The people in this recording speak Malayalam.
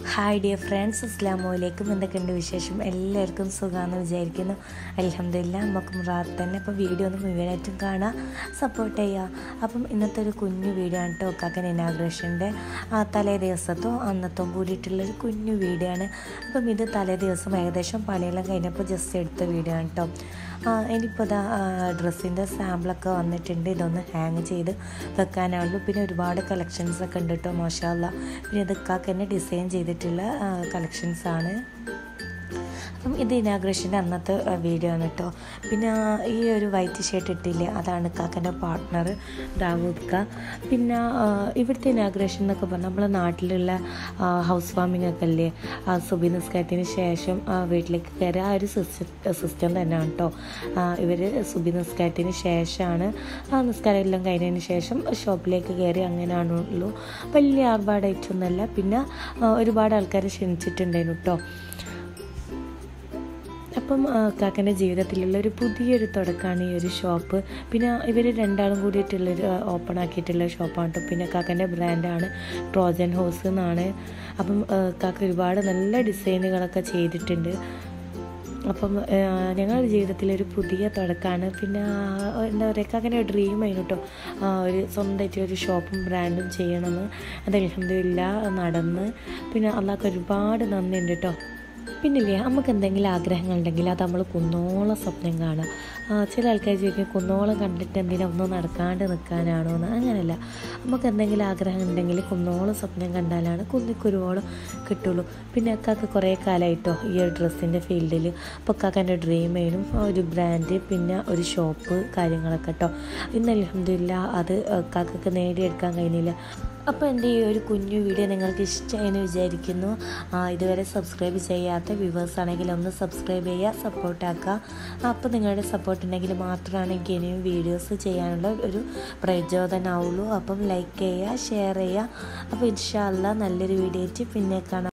ഹായ് ഡിയർ ഫ്രണ്ട്സ് അസ്ലാം വലൈക്കും എന്തൊക്കെയുണ്ട് വിശേഷം എല്ലാവർക്കും സുഖമാണെന്ന് വിചാരിക്കുന്നു അലഹമില്ല നമുക്കും റാത്ത് തന്നെ അപ്പോൾ വീഡിയോ ഒന്ന് മുഴുവനായിട്ടും കാണാം സപ്പോർട്ട് ചെയ്യുക അപ്പം ഇന്നത്തെ ഒരു കുഞ്ഞു വീഡിയോ ആണ് കേട്ടോ കാക്കൻ ഇനാഗ്രേഷൻ്റെ തലേ ദിവസത്തോ അന്നത്തോ കൂടിയിട്ടുള്ളൊരു കുഞ്ഞു വീഡിയോ ആണ് അപ്പം ഇത് തലേ ദിവസം ഏകദേശം പണിയെല്ലാം കഴിഞ്ഞപ്പോൾ ജസ്റ്റ് എടുത്ത വീഡിയോ ആണ് കേട്ടോ ഇനിയിപ്പോൾ ഇതാ ഡ്രസ്സിൻ്റെ സാമ്പിളൊക്കെ വന്നിട്ടുണ്ട് ഇതൊന്ന് ഹാങ് ചെയ്ത് വെക്കാനാവുള്ളൂ പിന്നെ ഒരുപാട് കളക്ഷൻസ് ഒക്കെ ഉണ്ട് കേട്ടോ മോശമല്ല പിന്നെ ഇത് കാക്ക തന്നെ ഡിസൈൻ ചെയ്തിട്ടുള്ള കളക്ഷൻസ് ആണ് അപ്പം ഇത് ഇനാഗ്രേഷൻ്റെ അന്നത്തെ വീഡിയോ ആണ് കേട്ടോ പിന്നെ ഈ ഒരു വൈറ്റ് ഷർട്ട് ഇട്ടില്ലേ അതാണ് കാക്കൻ്റെ പാർട്ട്ണർ ദാവൂദ് ക പിന്നെ ഇവിടുത്തെ ഇനാഗ്രേഷൻ എന്നൊക്കെ പറഞ്ഞാൽ നമ്മളെ നാട്ടിലുള്ള ഹൗസ് വാമിംഗ് ഒക്കെ അല്ലേ സുബി നിസ്കാരത്തിന് ശേഷം വീട്ടിലേക്ക് കയറി ആ ഒരു സിസ്റ്റം സിസ്റ്റം തന്നെയാണ് കേട്ടോ ഇവർ സുബി നിസ്കാരത്തിന് ശേഷമാണ് ആ നിസ്കാരം എല്ലാം കഴിഞ്ഞതിന് ശേഷം ഷോപ്പിലേക്ക് കയറി അങ്ങനെയാണുള്ളൂ വലിയ ആർഭാടായിട്ടൊന്നുമല്ല പിന്നെ ഒരുപാട് ആൾക്കാർ ക്ഷണിച്ചിട്ടുണ്ടായിരുന്നു കേട്ടോ അപ്പം കാക്കൻ്റെ ജീവിതത്തിലുള്ള ഒരു പുതിയൊരു തുടക്കമാണ് ഈ ഒരു ഷോപ്പ് പിന്നെ ഇവർ രണ്ടാളും കൂടിയിട്ടുള്ളൊരു ഓപ്പൺ ആക്കിയിട്ടുള്ള ഷോപ്പാണ് കേട്ടോ പിന്നെ കാക്കൻ്റെ ബ്രാൻഡാണ് ട്രോജൻ ഹൗസ് എന്നാണ് അപ്പം കാക്ക ഒരുപാട് നല്ല ഡിസൈനുകളൊക്കെ ചെയ്തിട്ടുണ്ട് അപ്പം ഞങ്ങളുടെ ജീവിതത്തിലൊരു പുതിയ തുടക്കമാണ് പിന്നെ എന്താ പറയുക അങ്ങനെ ഡ്രീം ആയിരുന്നു കേട്ടോ ഒരു സ്വന്തമായിട്ട് ഒരു ഷോപ്പും ബ്രാൻഡും ചെയ്യണമെന്ന് അത് അലഹമില്ല നടന്ന് പിന്നെ അള്ളാഹ്ക്ക് ഒരുപാട് നന്ദിയുണ്ട് കേട്ടോ പിന്നില്ലേ നമുക്ക് എന്തെങ്കിലും ആഗ്രഹങ്ങളുണ്ടെങ്കിൽ അത് നമ്മൾ കുന്നോളം സ്വപ്നം കാണാം ചില ആൾക്കാർ ചോദിക്കും കുന്നോളം കണ്ടിട്ട് എന്തിനാ ഒന്നും നടക്കാണ്ട് നിൽക്കാനാണോ എന്ന് അങ്ങനെയല്ല നമുക്ക് എന്തെങ്കിലും ആഗ്രഹം ഉണ്ടെങ്കിൽ കുന്നോളം സ്വപ്നം കണ്ടാലാണ് കുന്നിക്കുരുവോളം കിട്ടുള്ളൂ പിന്നെ അക്കാക്ക് കുറേ കാലമായിട്ടോ ഈ ഒരു ഡ്രസ്സിൻ്റെ ഫീൽഡിൽ അപ്പോൾ അക്കാക്കൻ്റെ ഡ്രീം ആയിരുന്നു ഒരു ബ്രാൻഡ് പിന്നെ ഒരു ഷോപ്പ് കാര്യങ്ങളൊക്കെ കേട്ടോ ഇന്ന് അലഹമില്ല അത് അക്കാക്കൊക്കെ നേടിയെടുക്കാൻ കഴിഞ്ഞില്ല അപ്പോൾ എൻ്റെ ഈ ഒരു കുഞ്ഞു വീഡിയോ നിങ്ങൾക്ക് ഇഷ്ടമായെന്ന് വിചാരിക്കുന്നു ഇതുവരെ സബ്സ്ക്രൈബ് ചെയ്യാത്ത വ്യൂവേഴ്സ് ആണെങ്കിൽ ഒന്ന് സബ്സ്ക്രൈബ് ചെയ്യുക സപ്പോർട്ടാക്കുക അപ്പോൾ നിങ്ങളുടെ സപ്പോർട്ട് ഉണ്ടെങ്കിൽ മാത്രമാണ് എനിക്ക് ഇനിയും വീഡിയോസ് ചെയ്യാനുള്ള ഒരു പ്രചോദനമാവുള്ളൂ അപ്പം ലൈക്ക് ചെയ്യുക ഷെയർ ചെയ്യുക അപ്പോൾ ഇൻഷാല്ല നല്ലൊരു വീഡിയോ ആയിട്ട് പിന്നെ കാണാം